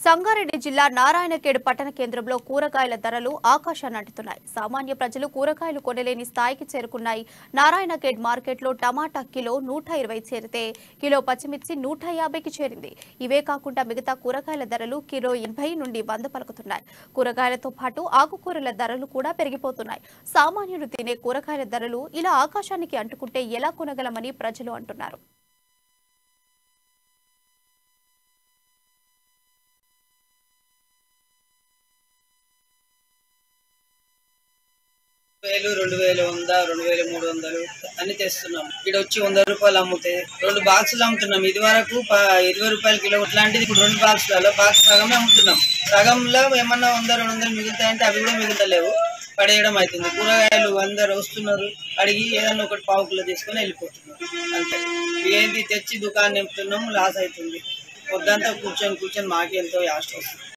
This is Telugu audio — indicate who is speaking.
Speaker 1: సంగారెడ్డి జిల్లా నారాయణఖేడ్ పట్టణ కేంద్రంలో కూరగాయల ధరలు ఆకాశాన్ని అంటుతున్నాయి సామాన్య ప్రజలు కూరగాయలు కొనలేని స్థాయికి చేరుకున్నాయి నారాయణఖేడ్ మార్కెట్లో టమాటా కిలో నూట ఇరవై చేరితే కిలో పచ్చిమిర్చి నూట యాభైకి చేరింది ఇవే కాకుండా మిగతా కూరగాయల ధరలు కిలో ఎనభై నుండి వంద పలుకుతున్నాయి కూరగాయలతో పాటు ఆకుకూరల ధరలు కూడా పెరిగిపోతున్నాయి సామాన్యులు తినే కూరగాయల ధరలు ఇలా ఆకాశానికి అంటుకుంటే ఎలా కొనగలమని ప్రజలు అంటున్నారు
Speaker 2: వేలు రెండు వేలు వంద రెండు వేలు మూడు వందలు అన్ని తెస్తున్నాం ఇక్కడ వచ్చి వంద రూపాయలు అమ్ముతే రెండు బాక్సులు అమ్ముతున్నాం ఇది వరకు ప- ఇరవై రూపాయల కిలో ఇట్లాంటిది ఇప్పుడు రెండు బాక్సులలో బాక్స్ సగమే అమ్ముతున్నాం సగంలో ఏమన్నా వంద రెండు వందలు మిగులుతాయంటే అవి కూడా మిగులుతలేవు పడేయడం అవుతుంది కూరగాయలు అందరు వస్తున్నారు అడిగి ఏదన్నా ఒకటి పావు కిలో తీసుకొని వెళ్ళిపోతున్నారు అంతే ఏంటి తెచ్చి దుకాణం నింపుతున్నాం లాస్ అవుతుంది పొద్దంతా కూర్చొని కూర్చొని మాకు ఎంతో యాస్ట్ వస్తుంది